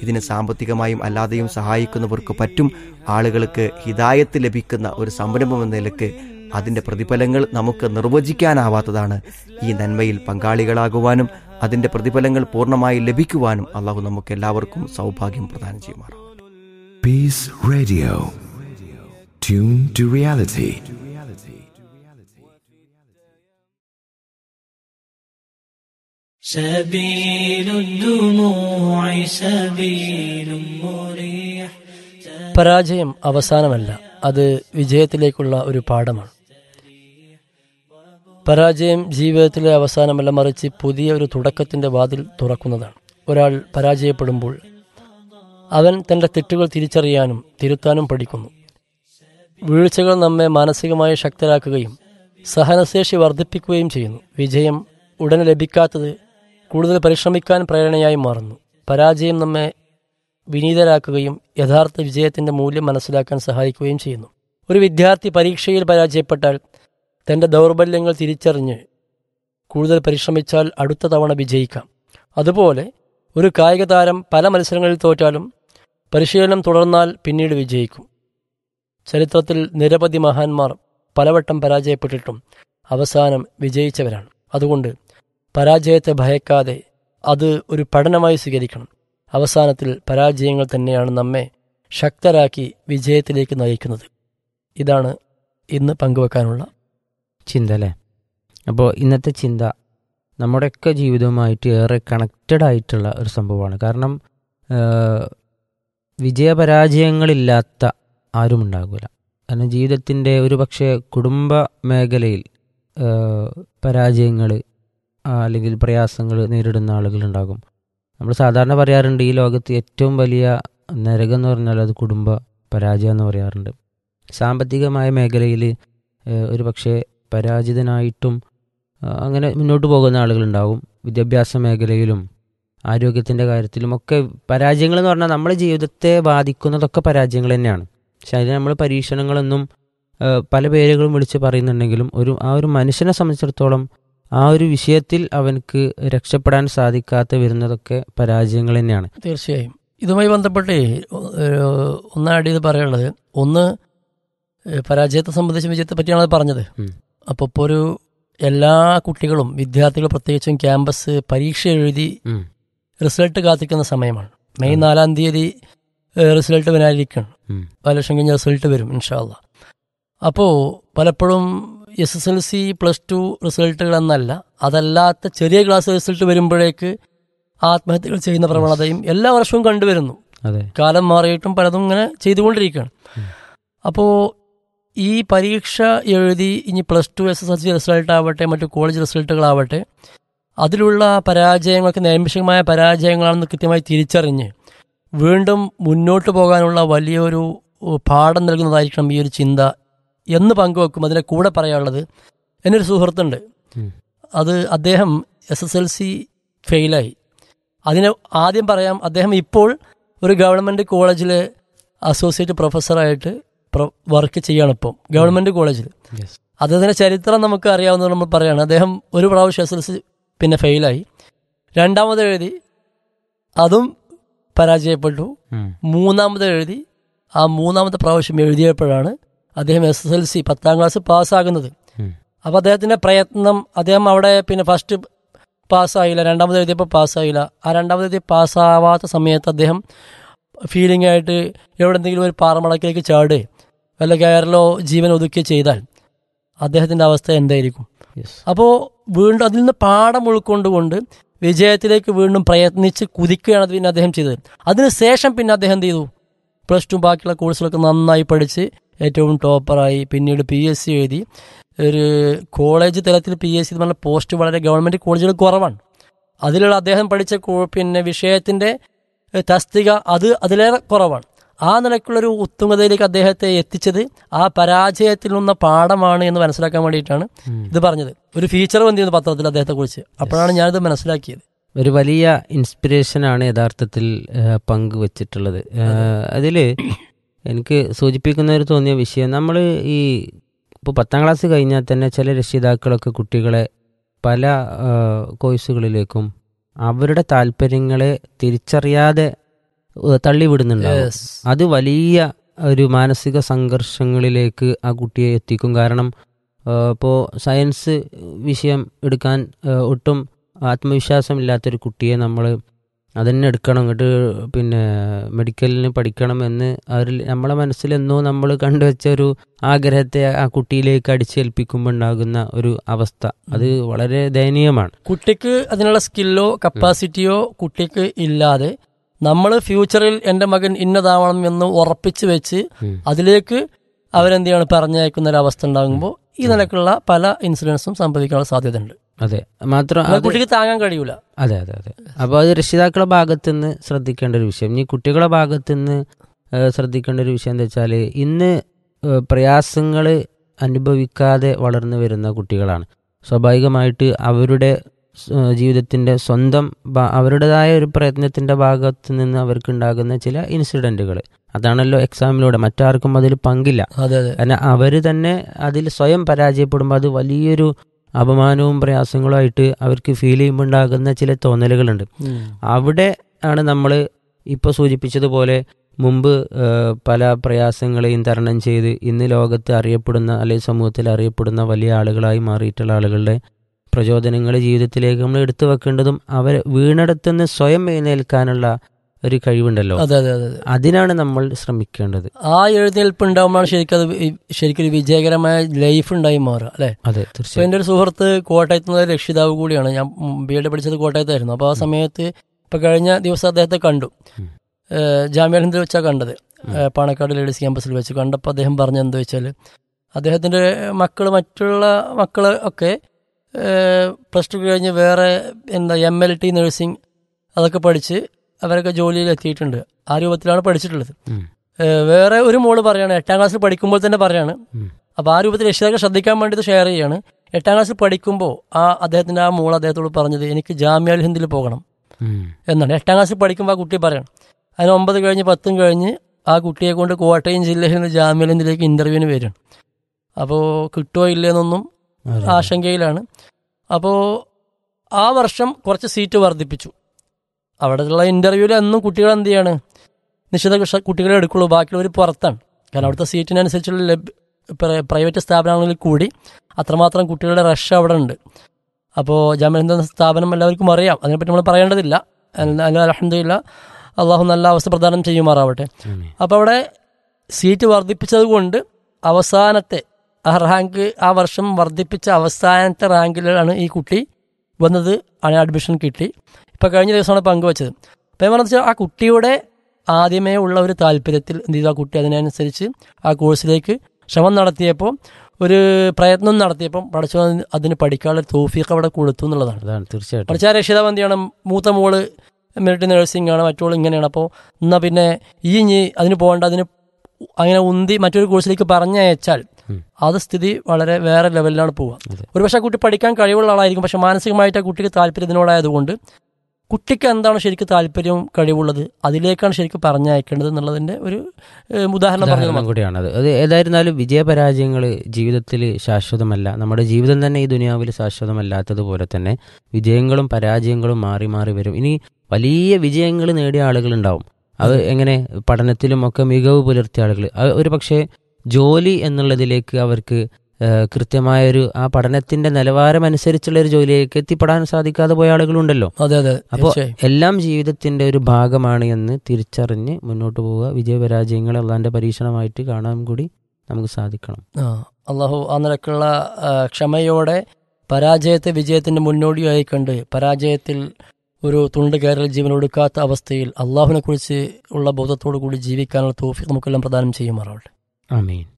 ഇതിനെ സാമ്പത്തികമായും അല്ലാതെയും സഹായിക്കുന്നവർക്ക് പറ്റും ആളുകൾക്ക് ഹിതായത്ത് ലഭിക്കുന്ന ഒരു സംരംഭം എന്ന നിലക്ക് അതിൻ്റെ പ്രതിഫലങ്ങൾ നമുക്ക് നിർവചിക്കാനാവാത്തതാണ് ഈ നന്മയിൽ പങ്കാളികളാകുവാനും അതിൻ്റെ പ്രതിഫലങ്ങൾ പൂർണ്ണമായി ലഭിക്കുവാനും അള്ളാഹു നമുക്ക് എല്ലാവർക്കും സൗഭാഗ്യം പ്രദാനം ചെയ്യുമാറാം Peace Radio. Tune to reality. سبيل الدموع سبيل مريح പരാജയം അവസാനമല്ല അത് വിജയത്തിലേക്കുള്ള ഒരു പാഠമാണ് പരാജയം ജീവിതത്തിലെ അവസാനമല്ല മറിച്ച് പുതിയ ഒരു തുടക്കത്തിന്റെ വാതിൽ തുറക്കുന്നതാണ് ഒരാൾ പരാജയപ്പെടുമ്പോൾ അവൻ തന്റെ തെറ്റുകൾ തിരിച്ചറിയാനും തിരുത്താനും പഠിക്കുന്നു വീഴ്ചകൾ നമ്മെ മാനസികമായി ശക്തരാക്കുകയും സഹനശേഷി വർദ്ധിപ്പിക്കുകയും ചെയ്യുന്നു വിജയം ഉടനെ ലഭിക്കാത്തത് കൂടുതൽ പരിശ്രമിക്കാൻ പ്രേരണയായി മാറുന്നു പരാജയം നമ്മെ വിനീതരാക്കുകയും യഥാർത്ഥ വിജയത്തിന്റെ മൂല്യം മനസ്സിലാക്കാൻ സഹായിക്കുകയും ചെയ്യുന്നു ഒരു വിദ്യാർത്ഥി പരീക്ഷയിൽ പരാജയപ്പെട്ടാൽ തന്റെ ദൗർബല്യങ്ങൾ തിരിച്ചറിഞ്ഞ് കൂടുതൽ പരിശ്രമിച്ചാൽ അടുത്ത തവണ വിജയിക്കാം അതുപോലെ ഒരു കായിക താരം പല മത്സരങ്ങളിൽ തോറ്റാലും പരിശീലനം തുടർന്നാൽ പിന്നീട് വിജയിക്കും ചരിത്രത്തിൽ നിരവധി മഹാന്മാർ പലവട്ടം പരാജയപ്പെട്ടിട്ടും അവസാനം വിജയിച്ചവരാണ് അതുകൊണ്ട് പരാജയത്തെ ഭയക്കാതെ അത് ഒരു പഠനമായി സ്വീകരിക്കണം അവസാനത്തിൽ പരാജയങ്ങൾ തന്നെയാണ് നമ്മെ ശക്തരാക്കി വിജയത്തിലേക്ക് നയിക്കുന്നത് ഇതാണ് ഇന്ന് പങ്കുവെക്കാനുള്ള ചിന്ത അല്ലേ അപ്പോൾ ഇന്നത്തെ ചിന്ത നമ്മുടെയൊക്കെ ജീവിതവുമായിട്ട് ഏറെ കണക്റ്റഡ് ആയിട്ടുള്ള ഒരു സംഭവമാണ് കാരണം ഏഹ്, വിജയപരാജയങ്ങളില്ലാത്ത ആരും ഉണ്ടാകില്ല കാരണം ജീവിതത്തിൻ്റെ ഒരു പക്ഷേ കുടുംബ മേഖലയിൽ പരാജയങ്ങൾ അല്ലെങ്കിൽ പ്രയാസങ്ങൾ നേരിടുന്ന ആളുകളുണ്ടാകും നമ്മൾ സാധാരണ പറയാറുണ്ട് ഈ ലോകത്ത് ഏറ്റവും വലിയ നരകം എന്ന് പറഞ്ഞാൽ അത് കുടുംബ പരാജയം എന്ന് പറയാറുണ്ട് സാമ്പത്തികമായ മേഖലയിൽ ഒരു പക്ഷേ പരാജിതനായിട്ടും ആ, അങ്ങനെ മുന്നോട്ട് പോകുന്ന ആളുകളുണ്ടാവും വിദ്യാഭ്യാസ മേഖലയിലും ആരോഗ്യത്തിൻ്റെ കാര്യത്തിലുമൊക്കെ പരാജയങ്ങൾ എന്ന് പറഞ്ഞാൽ നമ്മുടെ ജീവിതത്തെ ബാധിക്കുന്നതൊക്കെ പരാജയങ്ങൾ തന്നെയാണ് പക്ഷെ അതിന് നമ്മൾ പരീക്ഷണങ്ങളൊന്നും ആ, പല പേരുകളും വിളിച്ച് പറയുന്നുണ്ടെങ്കിലും ഒരു ആ ഒരു മനുഷ്യനെ സംബന്ധിച്ചിടത്തോളം ആ ഒരു വിഷയത്തിൽ അവനക്ക് രക്ഷപ്പെടാൻ സാധിക്കാത്ത വരുന്നതൊക്കെ പരാജയങ്ങൾ തന്നെയാണ് തീർച്ചയായും ഇതുമായി ബന്ധപ്പെട്ട് ഒന്നാടി ഇത് പറയാനുള്ളത് ഒന്ന് ഏഹ്, പരാജയത്തെ സംബന്ധിച്ച് വിജയത്തെ പറ്റിയാണ് അത് പറഞ്ഞത് ഉം. അപ്പോൾ ഇപ്പോൾ ഒരു എല്ലാ കുട്ടികളും വിദ്യാർത്ഥികളും പ്രത്യേകിച്ചും ക്യാമ്പസ് പരീക്ഷ എഴുതി ഉം. റിസൾട്ട് കാത്തിക്കുന്ന സമയമാണ് മെയ് നാലാം തീയതി ഏഹ്, റിസൾട്ട് വരാനിരിക്കണം ഉം. പല ലക്ഷം കഴിഞ്ഞ റിസൾട്ട് വരും ഇൻഷാല്ല അപ്പോൾ പലപ്പോഴും S S L C plus two റിസൾട്ടുകൾ എന്നല്ല അതല്ലാത്ത ചെറിയ ക്ലാസ് റിസൾട്ട് വരുമ്പോഴേക്ക് ആത്മഹത്യകൾ ചെയ്യുന്ന പ്രവണതയും എല്ലാ വർഷവും കണ്ടുവരുന്നു അതെ കാലം മാറിയിട്ടും പലതും ഇങ്ങനെ ചെയ്തുകൊണ്ടിരിക്കുകയാണ് അപ്പോൾ ഈ പരീക്ഷ എഴുതി ഇനി plus two S S L C result ആവട്ടെ മറ്റു കോളേജ് റിസൾട്ടുകളാവട്ടെ അതിലുള്ള പരാജയങ്ങൾക്ക് നൈമിഷികമായ പരാജയങ്ങളാണെന്ന് കൃത്യമായി തിരിച്ചറിഞ്ഞ് വീണ്ടും മുന്നോട്ട് പോകാനുള്ള വലിയൊരു ഉ, പാഠം നൽകുന്നതായിരിക്കണം ഈ ഒരു ചിന്ത എന്ന് പങ്കുവെക്കും അതിൻ്റെ കൂടെ പറയാനുള്ളത് എന്നൊരു സുഹൃത്തുണ്ട് ഉം. അത് അദ്ദേഹം എസ് എസ് എൽ സി ഫെയിലായി അതിന് ആദ്യം പറയാം അദ്ദേഹം ഇപ്പോൾ ഒരു ഗവൺമെൻറ് കോളേജിൽ അസോസിയേറ്റ് പ്രൊഫസറായിട്ട് വർക്ക് ചെയ്യാണ് ഇപ്പം ഗവൺമെൻറ് കോളേജിൽ യെസ് അദ്ദേഹത്തിൻ്റെ ചരിത്രം നമുക്ക് അറിയാവുന്നത് നമ്മൾ പറയാണ് അദ്ദേഹം ഒരു പ്രാവശ്യം എസ് എൽ സി പിന്നെ ഫെയിലായി രണ്ടാമത് എഴുതി അതും പരാജയപ്പെട്ടു മൂന്നാമത് എഴുതി ആ മൂന്നാമത്തെ പ്രാവശ്യം എഴുതിയപ്പോഴാണ് അദ്ദേഹം എസ് എസ് എൽ സി പത്താം ക്ലാസ് പാസ്സാകുന്നത് ഉം. അപ്പോൾ അദ്ദേഹത്തിൻ്റെ പ്രയത്നം അദ്ദേഹം അവിടെ പിന്നെ ഫസ്റ്റ് പാസ്സായില്ല രണ്ടാമത് എഴുതിയപ്പോൾ പാസ്സായില്ല ആ രണ്ടാമത് എഴുതി പാസ്സാവാത്ത സമയത്ത് അദ്ദേഹം ഫീലിംഗ് ആയിട്ട് എവിടെന്തെങ്കിലും ഒരു പാറമടക്കിലേക്ക് ചാടുകയോ വല്ല കയറലോ ജീവൻ ഒതുക്കുകയോ ചെയ്താൽ അദ്ദേഹത്തിൻ്റെ അവസ്ഥ എന്തായിരിക്കും യെസ് അപ്പോൾ വീണ്ടും അതിൽ നിന്ന് പാഠം ഉൾക്കൊണ്ടുകൊണ്ട് വിജയത്തിലേക്ക് വീണ്ടും പ്രയത്നിച്ച് കുതിക്കുകയാണ് പിന്നെ അദ്ദേഹം ചെയ്തത് അതിനുശേഷം പിന്നെ അദ്ദേഹം എന്ത് ചെയ്തു പ്ലസ് ടു ബാക്കിയുള്ള കോഴ്സുകളൊക്കെ നന്നായി പഠിച്ച് ഏറ്റവും ടോപ്പറായി പിന്നീട് പി എസ് സി എഴുതി ഒരു കോളേജ് തലത്തിൽ പി എസ് സി എന്ന് പറഞ്ഞ പോസ്റ്റ് വളരെ ഗവൺമെൻറ് കോളേജുകൾ കുറവാണ് അതിലുള്ള അദ്ദേഹം പഠിച്ച കോ- പിന്നെ വിഷയത്തിൻ്റെ ഏഹ്, തസ്തിക അത് അതിലേറെ കുറവാണ് ആ നിലക്കുള്ളൊരു ഉത്തുംഗതയിലേക്ക് അദ്ദേഹത്തെ എത്തിച്ചത് ആ പരാജയത്തിൽ നിന്ന പാഠമാണ് എന്ന് മനസ്സിലാക്കാൻ വേണ്ടിയിട്ടാണ് ഇത് പറഞ്ഞത് ഒരു ഫീച്ചർ വന്നിരുന്നു പത്രത്തിൽ അദ്ദേഹത്തെ കുറിച്ച് അപ്പോഴാണ് ഞാനിത് മനസ്സിലാക്കിയത് ഒരു വലിയ ഇൻസ്പിറേഷനാണ് യഥാർത്ഥത്തിൽ ആ, പങ്കുവച്ചിട്ടുള്ളത് അതിൽ എനിക്ക് സൂചിപ്പിക്കുന്ന ഒരു തോന്നിയ വിഷയം നമ്മൾ ഈ ഇപ്പോൾ പത്താം ക്ലാസ് കഴിഞ്ഞാൽ തന്നെ ചില രക്ഷിതാക്കളൊക്കെ കുട്ടികളെ പല ആ, കോഴ്സുകളിലേക്കും അവരുടെ താല്പര്യങ്ങളെ തിരിച്ചറിയാതെ ഏഹ്, തള്ളിവിടുന്നുണ്ടാവും Yes. അത് വലിയ ഒരു മാനസിക സംഘർഷങ്ങളിലേക്ക് ആ കുട്ടിയെ എത്തിക്കും കാരണം ഇപ്പോൾ സയൻസ് വിഷയം എടുക്കാൻ ഏഹ്, ഒട്ടും ആത്മവിശ്വാസമില്ലാത്തൊരു കുട്ടിയെ നമ്മൾ അതന്നെ എടുക്കണം ഇങ്ങോട്ട് പിന്നെ മെഡിക്കലിന് പഠിക്കണം എന്ന് അവരിൽ നമ്മളെ മനസ്സിലെന്നോ നമ്മൾ കണ്ടുവച്ച ഒരു ആഗ്രഹത്തെ ആ കുട്ടിയിലേക്ക് അടിച്ചേൽപ്പിക്കുമ്പോൾ ഉണ്ടാകുന്ന ഒരു അവസ്ഥ അത് വളരെ ദയനീയമാണ് കുട്ടിക്ക് അതിനുള്ള സ്കില്ലോ കപ്പാസിറ്റിയോ കുട്ടിക്ക് ഇല്ലാതെ നമ്മൾ ഫ്യൂച്ചറിൽ എൻ്റെ മകൻ ഇന്നതാവണം എന്ന് ഉറപ്പിച്ച് വെച്ച് ഉം. അതിലേക്ക് അവരെന്ത് ചെയ്യാണ് പറഞ്ഞയക്കുന്ന ഒരു അവസ്ഥ ഉണ്ടാകുമ്പോൾ ഈ നിലക്കുള്ള പല ഇൻസിഡൻസും സംഭവിക്കാനുള്ള സാധ്യതയുണ്ട് അതെ മാത്രം അത് അത് കുട്ടിക്ക് താങ്ങാൻ കഴിയൂല അതെ അതെ അതെ അപ്പോൾ അത് രക്ഷിതാക്കളുടെ ഭാഗത്തു നിന്ന് ശ്രദ്ധിക്കേണ്ട ഒരു വിഷയം ഇനി കുട്ടികളുടെ ഭാഗത്തു നിന്ന് ഏഹ്, ശ്രദ്ധിക്കേണ്ട ഒരു വിഷയം എന്താ വെച്ചാൽ ഇന്ന് പ്രയാസങ്ങൾ അനുഭവിക്കാതെ വളർന്നു വരുന്ന കുട്ടികളാണ് സ്വാഭാവികമായിട്ട് അവരുടെ സ്- ജീവിതത്തിന്റെ സ്വന്തം ഭാ- അവരുടേതായ ഒരു പ്രയത്നത്തിന്റെ ഭാഗത്ത് നിന്ന് അവർക്കുണ്ടാകുന്ന ചില ഇൻസിഡന്റുകൾ അതാണല്ലോ എക്സാമിലൂടെ മറ്റാർക്കും അതിൽ പങ്കില്ല അതെ അതെ കാരണം അവർ തന്നെ അതിൽ സ്വയം പരാജയപ്പെടുമ്പോൾ അത് വലിയൊരു അപമാനവും പ്രയാസങ്ങളുമായിട്ട് അവർക്ക് ഫീൽ ചെയ്യുമ്പോൾ ഉണ്ടാകുന്ന ചില തോന്നലുകളുണ്ട് ഉം. അവിടെ ആണ് നമ്മൾ ഇപ്പോൾ സൂചിപ്പിച്ചതുപോലെ മുമ്പ് ഏഹ്, പല പ്രയാസങ്ങളെയും തരണം ചെയ്ത് ഇന്ന് ലോകത്ത് അറിയപ്പെടുന്ന അല്ലെങ്കിൽ സമൂഹത്തിൽ അറിയപ്പെടുന്ന വലിയ ആളുകളായി മാറിയിട്ടുള്ള ആളുകളുടെ പ്രചോദനങ്ങൾ ജീവിതത്തിലേക്ക് നമ്മൾ എടുത്തു വെക്കേണ്ടതും അവർ വീണെടുത്തുനിന്ന് സ്വയം എഴുന്നേൽക്കാനുള്ള ഒരു കഴിവുണ്ടല്ലോ അതെ അതെ അതെ അതെ. അതിനാണ് നമ്മൾ ശ്രമിക്കേണ്ടത് ആ എഴുന്നേൽപ്പ് ഉണ്ടാകുമ്പോഴാണ് ശരിക്കും അത് വി- ശരിക്കും ഒരു വിജയകരമായ ലൈഫ് ഉണ്ടായി മാറുക അല്ലേ അതെ ഇപ്പൊ തീർച്ചയായും എൻ്റെ ഒരു സുഹൃത്ത് കോട്ടയത്ത് നിന്ന് രക്ഷിതാവ് കൂടിയാണ് ഞാൻ ബി എഡ് പഠിച്ചത് കോട്ടയത്തായിരുന്നു അപ്പോൾ ആ സമയത്ത് ഇപ്പൊ കഴിഞ്ഞ ദിവസം അദ്ദേഹത്തെ കണ്ടു ഉം. ജാമ്യ ഹിന്ദിൽ വെച്ചാൽ കണ്ടത് ഏഹ് പാണക്കാട് ലേഡീസ് ക്യാമ്പസിൽ വെച്ച് കണ്ടപ്പോൾ അദ്ദേഹം പറഞ്ഞ എന്താ വെച്ചാൽ അദ്ദേഹത്തിൻ്റെ മക്കൾ മറ്റുള്ള മക്കൾ ഒക്കെ പ്ലസ് ടു കഴിഞ്ഞ് വേറെ എന്താ എം എൽ ടി നഴ്സിംഗ് അതൊക്കെ പഠിച്ച് അവരൊക്കെ ജോലിയിൽ എത്തിയിട്ടുണ്ട് ആ രൂപത്തിലാണ് പഠിച്ചിട്ടുള്ളത് ഉം. ഏഹ് വേറെ ഒരു മോള് പറയാണ് എട്ടാം ക്ലാസ്സിൽ പഠിക്കുമ്പോൾ തന്നെ പറയാണ് ഉം. അപ്പോൾ ആ രൂപത്തിൽ രക്ഷിതാക്കൾ ശ്രദ്ധിക്കാൻ വേണ്ടിയിട്ട് ഷെയർ ചെയ്യാണ് എട്ടാം ക്ലാസ്സിൽ പഠിക്കുമ്പോൾ ആ അദ്ദേഹത്തിൻ്റെ ആ മോൾ അദ്ദേഹത്തോട് പറഞ്ഞത് എനിക്ക് ജാമ്യ അൽ ഹിന്ദിൽ പോകണം ഉം. എന്നാണ് എട്ടാം ക്ലാസ്സിൽ പഠിക്കുമ്പോൾ ആ കുട്ടി പറയണം അതിന് ഒമ്പത് കഴിഞ്ഞ് പത്തും കഴിഞ്ഞ് ആ കുട്ടിയെ കൊണ്ട് കോട്ടയം ജില്ലയിൽ നിന്ന് ജാമ്യ അൽ ഹിന്ദിലേക്ക് ഇൻ്റർവ്യൂവിന് വരും അപ്പോൾ കിട്ടുമോ ഇല്ലയെന്നൊന്നും അതെ. ആശങ്കയിലാണ് അപ്പോൾ ആ വർഷം കുറച്ച് സീറ്റ് വർദ്ധിപ്പിച്ചു അവിടെയുള്ള ഇൻ്റർവ്യൂവിൽ എന്നും കുട്ടികൾ എന്ത് ചെയ്യാണ് നിശ്ചിത കുഷ- കുട്ടികളെ എടുക്കുള്ളൂ ബാക്കിയുള്ളവർ പുറത്താണ് കാരണം അവിടുത്തെ സീറ്റിനനുസരിച്ചുള്ള ലഭ്യ പ്ര- പ്രൈവറ്റ് സ്ഥാപനങ്ങളിൽ കൂടി അത്രമാത്രം കുട്ടികളുടെ റഷ് അവിടെ ഉണ്ട് അപ്പോൾ ജാമ്യ സ്ഥാപനം എല്ലാവർക്കും അറിയാം അതിനെപ്പറ്റി നമ്മൾ പറയേണ്ടതില്ല അലഹമില്ല അള്ളാഹു നല്ല അവസ്ഥ പ്രദാനം ചെയ്യുമാറാവട്ടെ ആമീൻ. അപ്പോൾ അവിടെ സീറ്റ് വർദ്ധിപ്പിച്ചത് കൊണ്ട് അവസാനത്തെ ആ റാങ്ക് ആ വർഷം വർദ്ധിപ്പിച്ച അവസാനത്തെ റാങ്കിലാണ് ഈ കുട്ടി വന്നത് ആണ് അഡ്മിഷൻ കിട്ടി ഇപ്പം കഴിഞ്ഞ ദിവസമാണ് പങ്കുവച്ചത് അപ്പം എന്ന് വെച്ചാൽ ആ കുട്ടിയുടെ ആദ്യമേ ഉള്ള ഒരു താല്പര്യത്തിൽ എന്ത് ചെയ്തു ആ കുട്ടി അതിനനുസരിച്ച് ആ കോഴ്സിലേക്ക് ശ്രമം നടത്തിയപ്പോൾ ഒരു പ്രയത്നം നടത്തിയപ്പം പഠിച്ചു അതിന് പഠിക്കാനുള്ള തോഫീക്ക് അവിടെ കൊടുത്തു എന്നുള്ളതാണ് അതാണ് തീർച്ചയായിട്ടും പഠിച്ച ആ രക്ഷിതാവ് എന്ത് ചെയ്യണം മൂത്ത മോള് മിലിറ്ററി നഴ്സിംഗ് ആണ് മറ്റോൾ ഇങ്ങനെയാണ് അപ്പോൾ എന്നാൽ പിന്നെ ഈ ഇനി അതിന് പോകേണ്ട അതിന് അങ്ങനെ ഉന്തി മറ്റൊരു കോഴ്സിലേക്ക് പറഞ്ഞയച്ചാൽ ഉം. അത് സ്ഥിതി വളരെ വേറെ ലെവലിലാണ് പോവുക അതെ. ഒരു പക്ഷേ ആ കുട്ടി പഠിക്കാൻ കഴിവുള്ള ആളായിരിക്കും പക്ഷെ മാനസികമായിട്ട് ആ കുട്ടിക്ക് താല്പര്യം ഇതിനോടായതുകൊണ്ട് കുട്ടിക്ക് എന്താണ് ശരിക്കും താല്പര്യവും കഴിവുള്ളത് അതിലേക്കാണ് ശരിക്കും പറഞ്ഞയക്കേണ്ടത് എന്നുള്ളതിന്റെ ഒരു ഏഹ്, ഉദാഹരണം പറഞ്ഞത് ഉദാഹരണം കൂടിയാണത് അത് ഏതായിരുന്നാലും വിജയപരാജയങ്ങൾ ജീവിതത്തിൽ ശാശ്വതമല്ല നമ്മുടെ ജീവിതം തന്നെ ഈ ദുനിയാവിൽ ശാശ്വതമല്ലാത്തതുപോലെ തന്നെ വിജയങ്ങളും പരാജയങ്ങളും മാറി മാറി വരും ഇനി വലിയ വിജയങ്ങൾ നേടിയ ആളുകളുണ്ടാവും അത് എങ്ങനെ പഠനത്തിലും ഒക്കെ മികവ് പുലർത്തിയ ആളുകൾ അത് ഒരു പക്ഷേ ജോലി എന്നുള്ളതിലേക്ക് അവർക്ക് ഏഹ്, കൃത്യമായൊരു ആ പഠനത്തിന്റെ നിലവാരം അനുസരിച്ചുള്ള ഒരു ജോലിയിലേക്ക് എത്തിപ്പെടാൻ സാധിക്കാതെ പോയ ആളുകളുണ്ടല്ലോ അതെ അതെ അപ്പോൾ തീർച്ചയായും എല്ലാം ജീവിതത്തിന്റെ ഒരു ഭാഗമാണ് എന്ന് തിരിച്ചറിഞ്ഞ് മുന്നോട്ട് പോവുക വിജയപരാജയങ്ങൾ അള്ളാന്റെ പരീക്ഷണമായിട്ട് കാണാൻ കൂടി നമുക്ക് സാധിക്കണം ആ അള്ളാഹു ആ നിലക്കുള്ള ആ, ക്ഷമയോടെ പരാജയത്തെ വിജയത്തിന്റെ മുന്നോടിയായി കണ്ട് പരാജയത്തിൽ ഒരു തുണ്ട് കയറൽ ജീവൻ ഒടുക്കാത്ത അവസ്ഥയിൽ അള്ളാഹുവിനെ കുറിച്ച് ഉള്ള ബോധത്തോടു കൂടി ജീവിക്കാനുള്ള തോഫി നമുക്കെല്ലാം പ്രദാനം ചെയ്യുമാറാവട്ടെ ആമീൻ